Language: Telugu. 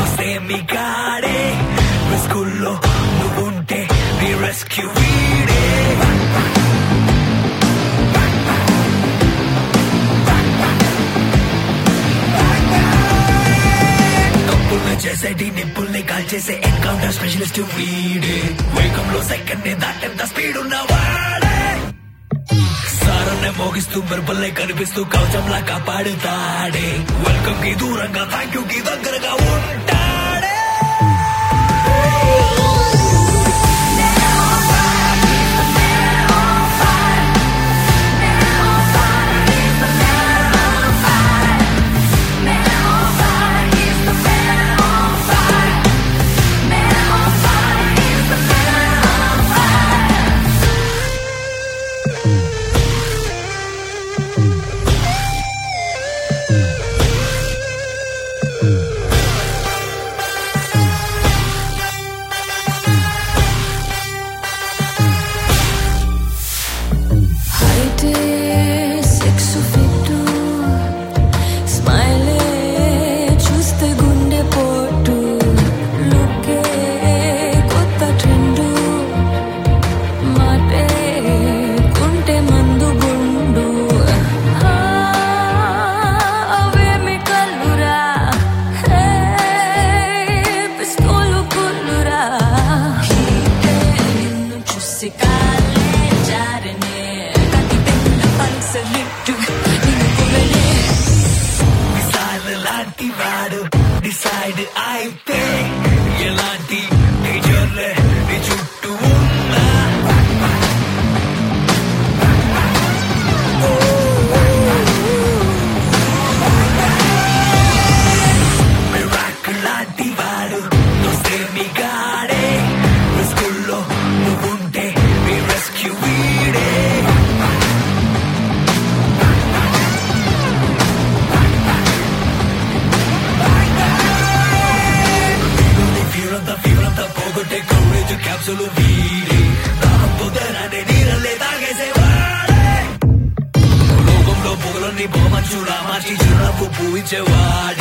దోస్తే మీ కాడే స్కూల్లో నువ్వుంటే మీ రెస్క్యూ వీడే తప్పుల్ని చేసేటి నిప్పుల్ని కాల్చేసే ఎన్కౌంటర్ స్పెషలిస్ట్ వీడే వేగంలో సెకండ్ ని దాటేంత స్పీడ్ ఉన్నవాడే సారన్నే మోగిస్తూ మెరుపుల్ని కనిపిస్తూ కవచంలా కాపాడుతాడే వెల్కమ్ కి దూరంగా థ్యాంక్ యూ కి దగ్గరగా ఉంటాడే హైటే సెక్స్ ఫిట్టు స్మైలే చూస్తే గుండె పోటు లుకే కొత్త ట్రెండు మాటే కుంటే మందు గుండు ఆ, అవేమి కల్లురా హే, పిస్తోలు కుల్లురా హీటే నిన్ను చూసి కాలే జారనే కతి పెన్న పల్సలిట్టు నిన్ను కొరలే మిసైల్ లాంటి వాడు డిసైడ్ అయితే ఎలాంటి డేంజర్లే నీ చుట్టూ ఉన్నా మిరాకిల్ లాంటి వాడు దోస్తే మీ గాడే స్కూల్లో నువ్వుంటే మీ రెస్క్యూ వీడే ఫీరంతా ఫీరంతా పోగొట్టే కౌరేజ్ క్యాప్సులు వీడి దాహంతో ధనాన్ని నీరల్లే తాగేసేవాడే లోకంలో పొగలన్నీ బొమ్మచూడా మార్చి చిరునవ్వు పూయించేవాడే